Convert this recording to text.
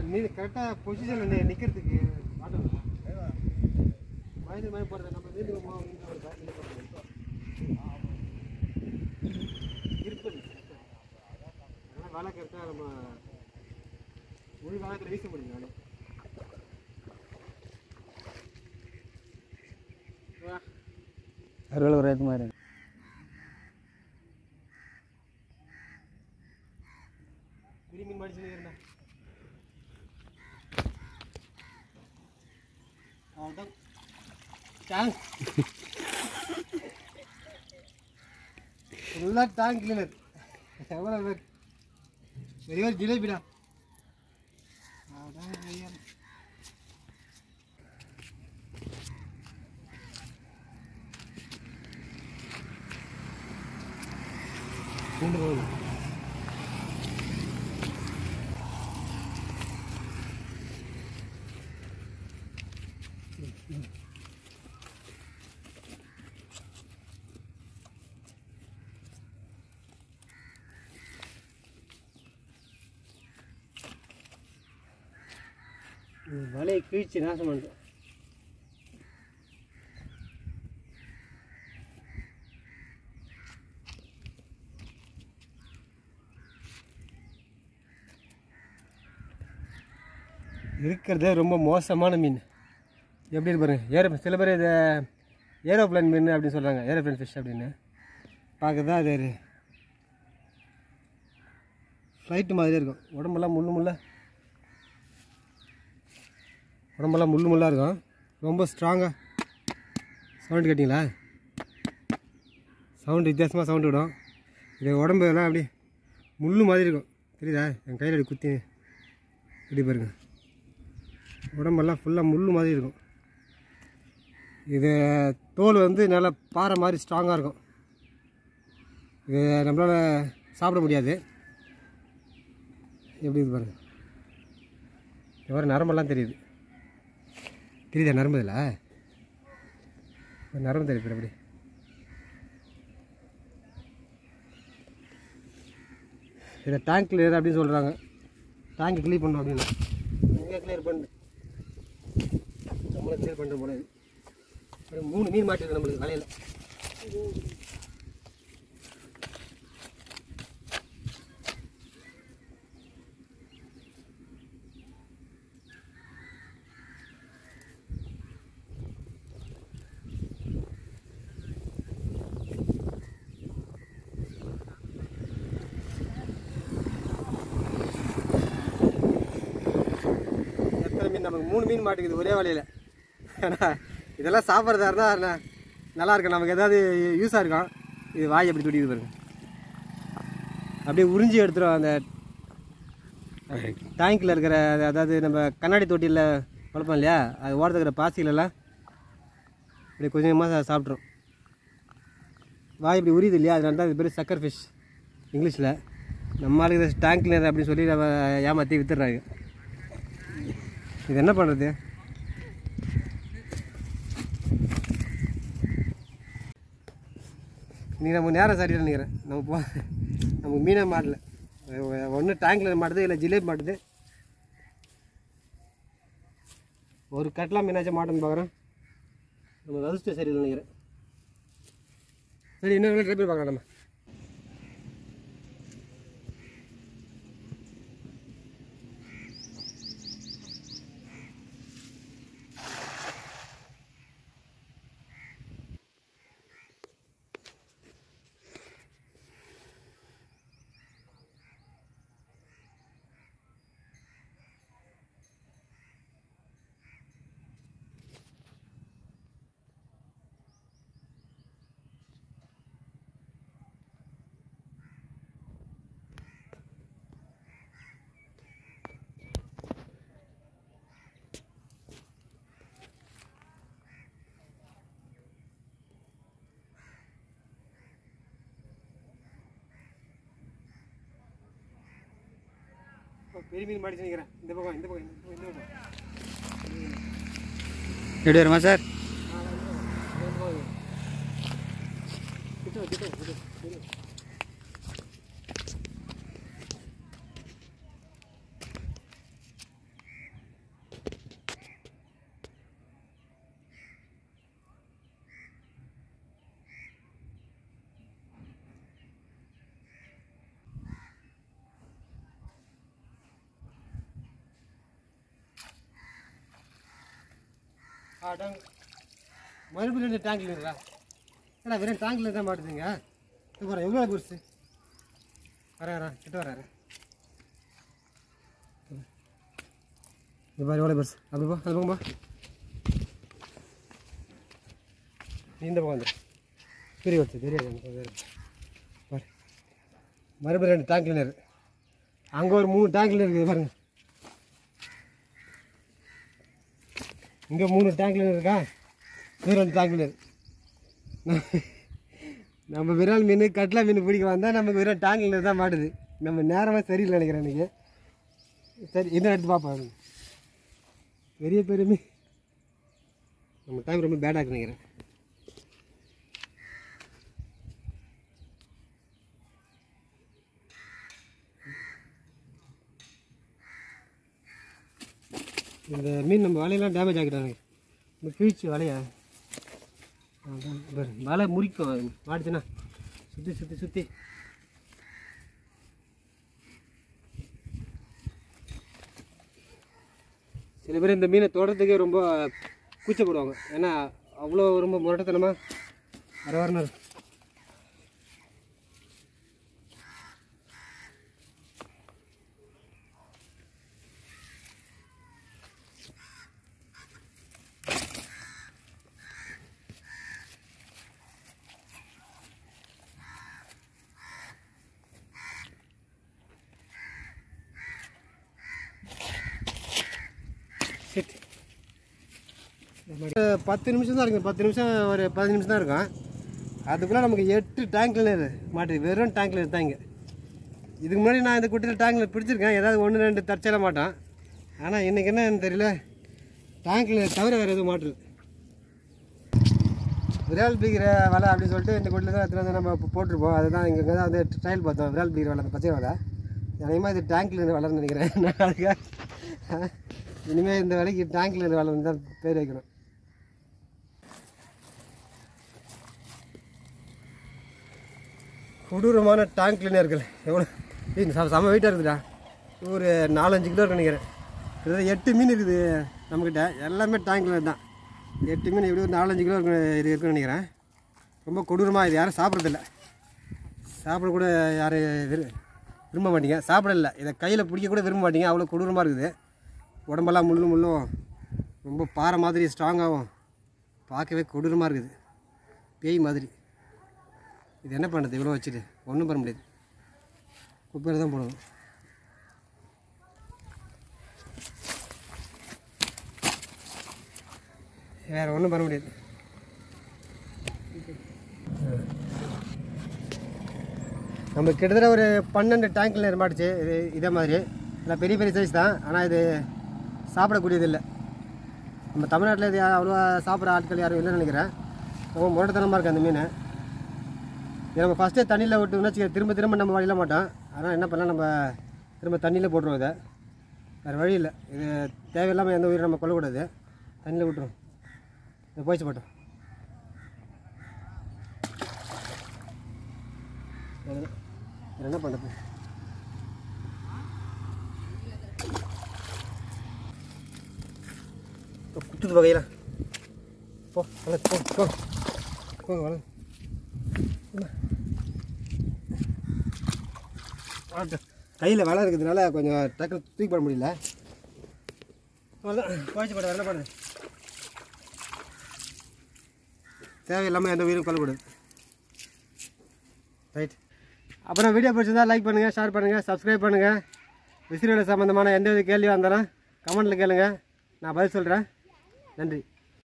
நீ கரெக்டாக பொசிஷனில் நிற்கிறதுக்கு மாட்டோம் மயந்து மயம் போகிறது நம்ம வீட்டுக்கு போக ஒரு பேக்கில் போகிறது இருப்பது அதனால் வேலை கரெக்டாக நம்ம முழு காலத்தில் வீச முடியும் வேலை வா அறுவலை ஒரு ஏற்ற மாதிரி பிடி மீன் மாடிச்சுன்னு இருந்தா அவ்வளோதான் டேங்க் ஃபுல்லாக டேங்க் கிளீனர் எவ்வளோ பேர் பெரிய ஒரு ஜிலேபிடா அதான் ஐயா. கொண்டு போகணும் இந்த வலையை கிழிச்சு நாசம் பண்ணிட்டோம் இருக்கிறதே ரொம்ப மோசமான மீன் எப்படி இருக்கு பாருங்க ஏரோ சில பேர் இதை ஏரோப்ளேன் மீன் அப்படின்னு சொல்கிறாங்க ஏரோப்ளேன் ஃபிஷ் அப்படின்னு பார்க்கறதா அது ஃப்ளைட்டு மாதிரி இருக்கும் உடம்பெல்லாம் முள்ளு முள்ள உடம்பெல்லாம் முள்ளு முள்ளாக இருக்கும் ரொம்ப ஸ்ட்ராங்காக சவுண்டு கேட்டிங்களா சவுண்டு வித்தியாசமாக சவுண்டு விடும் இது உடம்பு எல்லாம் அப்படி முள்ளு மாதிரி இருக்கும் தெரியுதா என் கையில் அப்படி குத்தி இப்படி பாருங்க உடம்பெல்லாம் ஃபுல்லாக முள்ளு மாதிரி இருக்கும் இது தோல் வந்து நல்லா பாறை மாதிரி ஸ்ட்ராங்காக இருக்கும் இது நம்மளால் சாப்பிட முடியாது எப்படி இது பாருங்க இது வர நரம்பெல்லாம் தெரியுது தெரியுதா நரம்பு இதில் நரம்பு தெரியுது அப்படி இதை டேங்க் கிளியர் அப்படின்னு சொல்கிறாங்க டேங்க் கிளியர் பண்ணணும் அப்படின்னு எங்கே கிளியர் பண்ணு நம்மளும் கிளியர் பண்ணுற போல இது. ஒரு மூணு மீன் மாட்டிருக்கு நம்மளுக்கு வலையில் எத்தனை மீன் நமக்கு மூணு மீன் மாட்டேங்குது ஒரே வலையில் ஏன்னா இதெல்லாம் சாப்பிட்றதா இருந்தால் நல்லா இருக்கும் நமக்கு ஏதாவது யூஸாக இருக்கும் இது வாய் அப்படி துடிக்குது பாருங்க அப்படியே உறிஞ்சி எடுத்துரும் அந்த டேங்க்கில் இருக்கிற அது- அதாவது நம்ம கண்ணாடி தொட்டியில் வளர்ப்போம் இல்லையா அது ஓரத்தில் இருக்கிற பாசிகளெல்லாம் இப்படி கொஞ்சம் கொஞ்சமாக சாப்பிட்ரும் வாய் இப்படி உரியுது இல்லையா அதனால தான் இது பேர் சக்கர் ஃபிஷ் இங்கிலீஷில் நம்ம ஆளுக்கு டேங்க்ல அப்படின்னு சொல்லி நம்ம ஏமாற்றி வித்துடுறாங்க இது என்ன பண்ணுறது நீ நம்ம நேரம் சரியில்லை நினைக்கிறேன் நம்ம போ நமக்கு மீனே மாட்டல ஒன்று டேங்கில் மாட்டுது இல்லை ஜிலேபி மாட்டுது ஒரு கட்லா மீனாச்சும் மாட்டோன்னு பார்க்குறேன் நம்ம அதிர்ஷ்டம் சரியில்லை நினைக்கிறேன் சரி இன்னொரு ட்ரை பண்ணி பார்க்கலாம் நம்ம பெரிய மீன் மாடிச்சு நிற்கிறேன் இந்த பக்கம் இந்த பக்கம் இந்த பக்கம், இந்த பக்கம் எப்படி வருமா சார் கிட்ட வா, கிட்ட வா, கிட்ட வா, கிட்ட வா. அடங் மறுபடியும் ரெண்டு டேங்க்ல இருக்கா ஏன்னா வெறும் டேங்க்ல தான் மாட்டுதுங்க இது பாரு எவ்வளோ பெருசு வரேன் வரேன் கிட்ட வரேன் இது பாரு எவ்வளோ பெருசு அப்படி போ அது போங்கப்பா நீ இந்த பக்கம் வந்துரு பெரிய வச்சு தெரியாது எனக்கு வேறு பாரு மறுபடியும் ரெண்டு டேங்க் கிளீனர் அங்கே ஒரு மூணு டேங்க் கிளீனர் இருக்குது பாருங்க இங்கே மூணு டேங்க் கிளீனர் இருக்கா இது ரெண்டு டேங்க் கிளீனர் நம்ம விரால் மீன் கட்லா மீன் பிடிக்க வந்தால் நமக்கு வெறும் டேங்க் கிளீனர் தான் மாட்டுது நம்ம நேரமாக சரியில்லை நினைக்கிறேன் எனக்கு சரி இந்த எடுத்து பார்ப்போம் பெரிய பெரிய மீன் நம்ம டைம் ரொம்ப பேடாக இருக்கு நினைக்கிறேன் இந்த மீன் நம்ம வலையெல்லாம் டேமேஜ் ஆகிட்டாங்க இந்த கிழிச்சு வலையா அதான் பாரு, வலை முறிக்கும் மாட்டுச்சுன்னா சுற்றி சுற்றி சுற்றி சில பேர் இந்த மீனை தொடறதுக்கே ரொம்ப கூச்சப்படுவாங்க ஏன்னா அவ்வளோ ரொம்ப முரட்டத்தனமாக வர வரணும் இருக்கும். Shit. நம்ம பத்து நிமிஷம் தான் இருக்கும் பத்து நிமிஷம் ஒரு பதினஞ்சு நிமிஷம் தான் இருக்கும் அதுக்குள்ளே நமக்கு எட்டு டேங்க்ல மாட்டுது வெறும் டேங்க்ல தான் இங்கே இதுக்கு முன்னாடி நான் இந்த குட்டியில் டேங்க்ல பிடிச்சிருக்கேன் ஏதாவது ஒன்று ரெண்டு தற்செயல மாட்டோம் ஆனால் இன்றைக்கி என்னன்னு தெரியல டேங்க்ல தவிர வேறு எதுவும் மாட்டுது விரால் பிடிக்கிற வலை அப்படின்னு சொல்லிட்டு இந்த குட்டியில் தான் எடுத்துட்டு வந்து நம்ம இப்போ போட்டிருப்போம் அதுதான் இங்கே தான் வந்து ட்ரையல் பார்த்தோம் விரால் பிடிக்கிற வலை அந்த பச்சை வலை அதிகமாக இது டேங்க்ல இருந்து வளர்ந்து நினைக்கிறேன் நான் அதுக்காக இனிமேல் இந்த வேலைக்கு டேங்க்ல இருந்து வளர்ந்து தான் பேர் வைக்கணும் கொடூரமான டேங்க் கிளீனர்கள் எவ்வளோ ஏய் சம செம வெயிட்டாக இருக்குதுடா இது ஒரு நாலஞ்சு கிலோ இருக்கு நினைக்கிறேன் கிட்டத்தட்ட எட்டு மீன் இருக்குது நம்மக்கிட்ட எல்லாமே டேங்க் கிளீனர் தான் எட்டு மீன் எப்படி ஒரு நாலஞ்சு கிலோ இருக்கு இது இருக்குன்னு நினைக்கிறேன் ரொம்ப கொடூரமாக இது யாரும் சாப்பிட்றதில்ல சாப்பிட கூட யாரும் விரு விரும்ப மாட்டீங்க சாப்பிடல இதை கையில் பிடிக்க கூட விரும்ப மாட்டீங்க அவ்வளோ கொடூரமாக இருக்குது உடம்பெல்லாம் முள்ளும் முள்ளும் ரொம்ப பாறை மாதிரி ஸ்ட்ராங்காகவும் பார்க்கவே கொடூரமாக இருக்குது பேய் மாதிரி இது என்ன பண்ணுறது இவ்வளோ வச்சுட்டு ஒன்றும் பண்ண முடியாது குப்பையில் தான் போடணும் வேறு ஒன்றும் பண்ண முடியாது நம்ம கிட்டத்தட்ட ஒரு பன்னெண்டு டேங்க்கில் மாட்டுச்சு இது இதே மாதிரி எல்லாம் பெரிய பெரிய சைஸ் தான் ஆனால் இது சாப்பிடக்கூடியது இல்லை நம்ம தமிழ்நாட்டில் இது அவ்வளோவா சாப்பிட்ற ஆட்கள் யாரும் இல்லைன்னு நினைக்கிறேன் ரொம்ப முரட்டத்தனமாக இருக்குது அந்த மீன் இது நம்ம ஃபஸ்ட்டே தண்ணியில் விட்டோம்னா வச்சுக்க திரும்ப திரும்ப நம்ம வழியில மாட்டோம் ஆனால் என்ன பண்ணலாம் நம்ம திரும்ப தண்ணியில் போட்டுருவோம் இதை வேறு வழி இல்லை இது தேவையில்லாமல் எந்த உயிரும் நம்ம கொல்லக்கூடாது தண்ணியில் விட்டுரும் இது போயிடுச்சு போட்டோம் அவ்வளவுதான். வேற என்ன பண்ணுறது குத்துது வகையில் போ வள போ போ போங்க வள கையில் வலை இருக்கிறதுனால கொஞ்சம் டக்குனு தூக்கி போட முடியல அவ்வளோதான் குழச்சி போட என்ன பண்ணுது தேவையில்லாமல் எந்த உயிரும் கொல்லக்கூடாது ரைட் அப்புறம் வீடியோ பிடிச்சிருந்தா லைக் பண்ணுங்கள் ஷேர் பண்ணுங்கள் சப்ஸ்கிரைப் பண்ணுங்கள் விசிறியோட சம்மந்தமான எந்த வித கேள்வியாக இருந்தாலும் கமெண்ட்டில் கேளுங்க நான் பதில் சொல்கிறேன் நன்றி